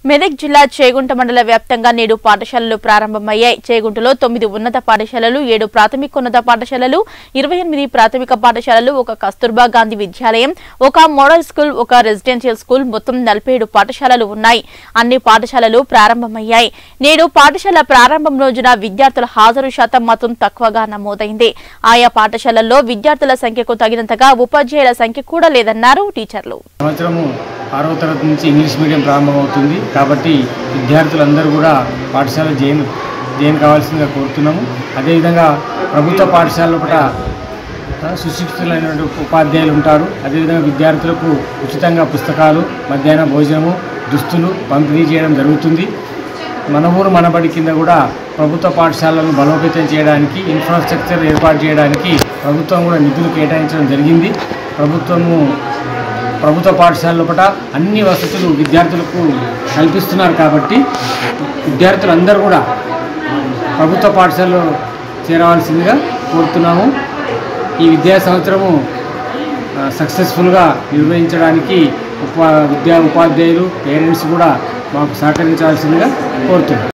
మెదక్ జిల్లా చేగుంట మండల వ్యాప్తంగా నేడు పాఠశాలలు ప్రారంభమయ్యాయి చేగుంటలో తొమ్మిది ఉన్నత పాఠశాలలు ఏడు ప్రాథమికోన్నత పాఠశాలలు ఇరవై ఎనిమిది ప్రాథమిక పాఠశాలలు ఒక కస్తూర్బా గాంధీ విద్యాలయం ఒక మోడల్ స్కూల్ ఒక రెసిడెన్షియల్ స్కూల్ మొత్తం నలభై ఏడు పాఠశాలలు ఉన్నాయి అన్ని పాఠశాలలు ప్రారంభమయ్యాయి నేడు పాఠశాల ప్రారంభం రోజున విద్యార్థుల హాజరు శాతం మాత్రం తక్కువగా నమోదైంది ఆయా పాఠశాలల్లో విద్యార్థుల సంఖ్యకు తగినంతగా ఉపాధ్యాయుల సంఖ్య కూడా లేదన్నారు టీచర్లు సంవత్సరము ఆరవ తరగతి నుంచి ఇంగ్లీష్ మీడియం ప్రారంభమవుతుంది కాబట్టి విద్యార్థులందరూ కూడా పాఠశాల జైన్ జైన్ కావాల్సిందిగా కోరుతున్నాము అదేవిధంగా ప్రభుత్వ పాఠశాలలో కూడా ఆ, సుశిక్షితులైనటువంటి ఉపాధ్యాయులు ఉంటారు అదేవిధంగా విద్యార్థులకు ఉచితంగా పుస్తకాలు మధ్యాహ్న భోజనము దుస్తులు పంపిణీ చేయడం జరుగుతుంది మన ఊరు మనబడి కింద కూడా ప్రభుత్వ పాఠశాలను బలోపేతం చేయడానికి ఇన్ఫ్రాస్ట్రక్చర్ ఏర్పాటు చేయడానికి ప్రభుత్వం కూడా నిధులు కేటాయించడం జరిగింది ప్రభుత్వము ప్రభుత్వ పాఠశాల లోపల అన్ని వసతులు విద్యార్థులకు కల్పిస్తున్నారు కాబట్టి విద్యార్థులందరూ కూడా ప్రభుత్వ పాఠశాలలో చేరవలసిందిగా కోరుతున్నాము ఈ విద్యా సంవత్సరము ఆ, సక్సెస్ఫుల్గా నిర్వహించడానికి ఉపా విద్యా ఉపాధ్యాయులు పేరెంట్స్ కూడా మాకు సహకరించాల్సిందిగా కోరుతున్నాం